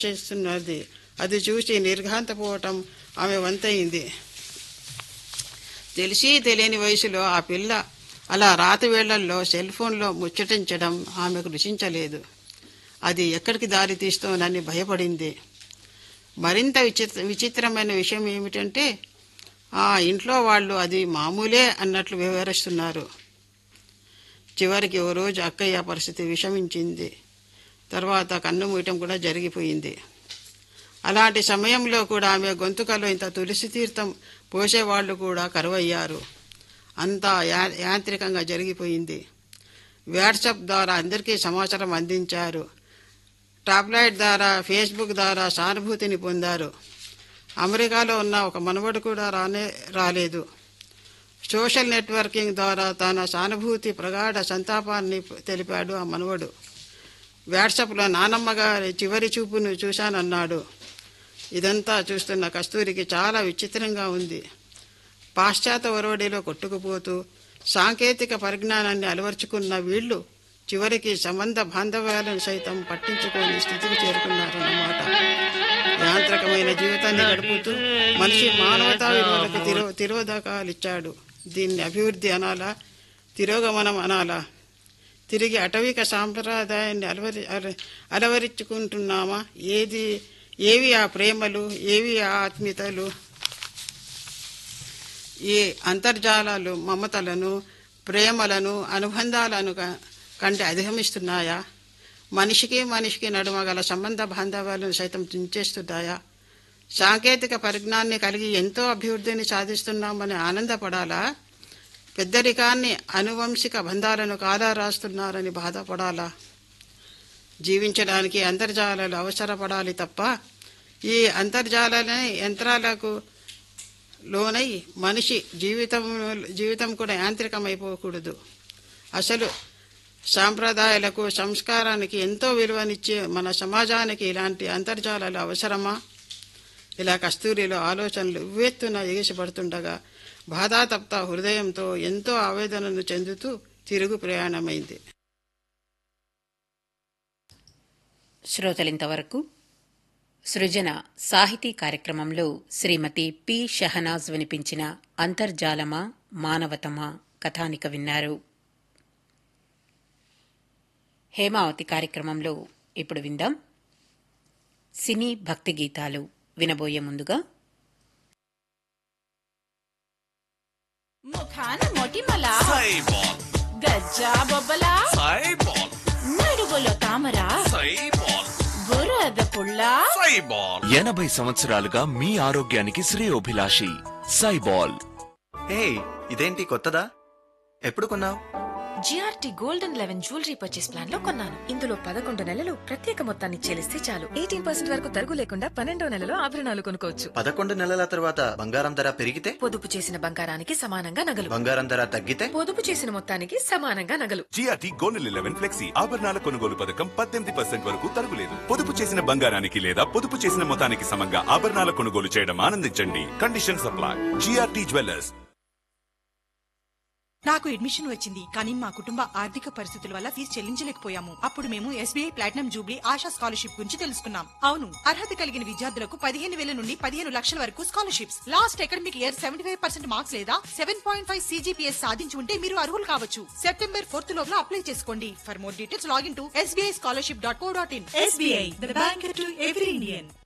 చేస్తున్నది అది చూసి నిర్ఘాంతపోవటం ఆమె వంతయింది తెలిసి తెలియని వయసులో ఆ పిల్ల అలా రాతి వేళ్లల్లో సెల్ ఫోన్లో ముచ్చటించడం ఆమెకు రుచించలేదు అది ఎక్కడికి దారి తీస్తోనని భయపడింది మరింత విచిత్ర విచిత్రమైన విషయం ఏమిటంటే ఆ ఇంట్లో వాళ్ళు అది మామూలే అన్నట్లు వివరిస్తున్నారు చివరికి ఓ రోజు అక్కయ్య పరిస్థితి విషమించింది తర్వాత కన్ను మూయటం కూడా జరిగిపోయింది అలాంటి సమయంలో కూడా ఆమె గొంతుకలో ఇంత తులసి తీర్థం పోసేవాళ్లు కూడా కరువయ్యారు అంతా యా యాంత్రికంగా జరిగిపోయింది వాట్సాప్ ద్వారా అందరికీ సమాచారం అందించారు టాబ్లెట్ ద్వారా ఫేస్బుక్ ద్వారా సానుభూతిని పొందారు అమెరికాలో ఉన్న ఒక మనవడు కూడా రానే రాలేదు సోషల్ నెట్వర్కింగ్ ద్వారా తన సానుభూతి ప్రగాఢ సంతాపాన్ని తెలిపాడు ఆ మనవడు వాట్సాప్లో నానమ్మ గారి చివరి చూపును చూశానన్నాడు ఇదంతా చూస్తున్న కస్తూరికి చాలా విచిత్రంగా ఉంది పాశ్చాత్య ఒరవడిలో కొట్టుకుపోతూ సాంకేతిక పరిజ్ఞానాన్ని అలవర్చుకున్న వీళ్ళు చివరికి సంబంధ బాంధవ్యాలను సైతం పట్టించుకోని స్థితికి చేరుకున్నారన్నమాట యాంత్రికమైన జీవితాన్ని గడుపుతూ మనిషి మానవతా విలువలకు తిరో తిరోధకాలిచ్చాడు దీన్ని అభివృద్ధి అనాలా తిరోగమనం అనాలా తిరిగి అటవిక సాంప్రదాయాన్ని అలవరి అల- అలవరించుకుంటున్నామా ఏది ఏవి ఆ ప్రేమలు ఏవి ఆ ఆత్మీయతలు ఈ అంతర్జాలాలు మమతలను ప్రేమలను అనుబంధాలను క- కంటే అధిగమిస్తున్నాయా మనిషికి మనిషికి నడుమ గల సంబంధ బాంధవ్యాలను సైతం తుంచేస్తున్నాయా సాంకేతిక పరిజ్ఞాన్ని కలిగి ఎంతో అభివృద్ధిని సాధిస్తున్నామని ఆనందపడాలా పెద్దరికాన్ని అనువంశిక బంధాలను కాదా రాస్తున్నారని బాధపడాలా జీవించడానికి అంతర్జాలాలు అవసరపడాలి తప్ప ఈ అంతర్జాలని యంత్రాలకు లోనై మనిషి జీవితం జీవితం కూడా యాంత్రికమైపోకూడదు అసలు సాంప్రదాయాలకు సంస్కారానికి ఎంతో విలువనిచ్చే మన సమాజానికి ఇలాంటి అంతర్జాలాలు అవసరమా ఇలా కస్తూరిలో ఆలోచనలు ఉవ్వెత్తున ఎగిసిపడుతుండగా బాధాతప్త హృదయంతో ఎంతో ఆవేదనను చెందుతూ తిరుగు ప్రయాణమైంది శ్రోతలింతవరకు సృజన సాహితీ కార్యక్రమంలో శ్రీమతి పి షహనాజ్ వినిపించిన అంతర్జాలమా మానవతమా కథానిక విన్నారు హేమావతి కార్యక్రమంలో ఇప్పుడు విందాం సినీ భక్తి గీతాలు వినబోయే ముందుగా ముఖాన మొటిమల సైబాల్ గజ్జా బొబ్బల సైబాల్ నడుగులో తామర సైబాల్ బురద పుల్ల సైబాల్ ఎనభై సంవత్సరాలుగా మీ ఆరోగ్యానికి శ్రేయోభిలాషి సైబాల్ హే ఇదేంటి కొత్తదా ఎప్పుడు కొన్నావు GRT gold and eleven jewellery purchase plan లో కొన్నాను ఇందులో పదకొండు నెలలు ప్రత్యేక మొత్తాన్ని చెల్లిస్తే చాలు ఎయిటీన్ పర్సెంట్ వరకు తరుగు లేకుండా పన్నెండో నెలలో ఆభరణాలు కొనుక్కోవచ్చు పదకొండు నెలల తర్వాత బంగారం ధర పెరిగితే పొదుపు చేసిన బంగారానికి సమానంగా నగలు బంగారం ధర తగ్గితే పొదుపు చేసిన మొత్తానికి సమానంగా నగలు జిఆర్టీ గోల్డ్ లెవెన్ ఫ్లెక్సీ ఆభరణాల కొనుగోలు పథకం పద్దెనిమిది పర్సెంట్ వరకు తరుగులేదు పొదుపు చేసిన బంగారానికి లేదా పొదుపు చేసిన మొత్తానికి సమంగా ఆభరణాల కొనుగోలు చేయడం ఆనందించండి కండిషన్ సప్లై జిఆర్టీ జ్యువెలర్స్ నాకు అడ్మిషన్ వచ్చింది కానీ మా కుటుంబ ఆర్థిక పరిస్థితుల వల్ల ఫీజు చెల్లించలేకపోయాము అప్పుడు మేము SBI platinum jubilee Asha scholarship గురించి తెలుసుకున్నాం అవును అర్హత కలిగిన విద్యార్థులకు పదిహేను వేల నుండి పదిహేను లక్షల వరకు scholarships last academic year seventy five percent marks లేదా సెవెన్ పాయింట్ ఫైవ్ సీజీపీఎస్ సాధించి ఉంటే మీరు అర్హులు కావచ్చు సెప్టెంబర్ ఫోర్త్ లోపల అప్లై చేసుకోండి for more details login to SBI scholarship dot co dot in SBI the bank to every Indian